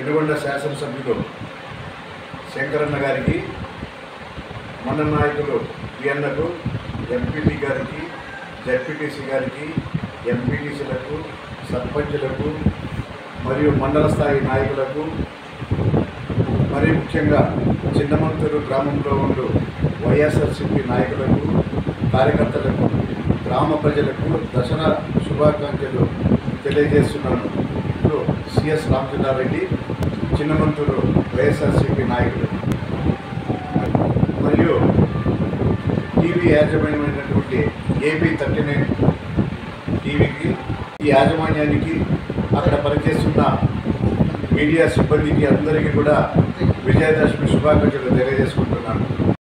పెనుగొండ శాసనసభ్యులు శంకరన్న గారికి మండల నాయకులు పిఎన్లకు ఎంపీటీ గారికి జడ్పీటీసీ గారికి ఎంపీటీసీలకు సర్పంచులకు మరియు మండల స్థాయి నాయకులకు మరి ముఖ్యంగా చిన్నమంతూరు గ్రామంలో ఉండు వైఎస్ఆర్సీపీ నాయకులకు కార్యకర్తలకు గ్రామ ప్రజలకు దసరా శుభాకాంక్షలు తెలియజేస్తున్నాను ఇప్పుడు సిఎస్ రామచంద్రారెడ్డి చిన్నమంతూరు వైఎస్ఆర్సీపీ నాయకులు మరియు టీవీ యాజమాన్యమైనటువంటి ఏపీ థర్టీ నైన్ టీవీకి ఈ యాజమాన్యానికి అక్కడ పనిచేస్తున్న మీడియా సిబ్బందికి అందరికీ కూడా విజయదశమి శుభాకాంక్షలు తెలియజేసుకుంటున్నాను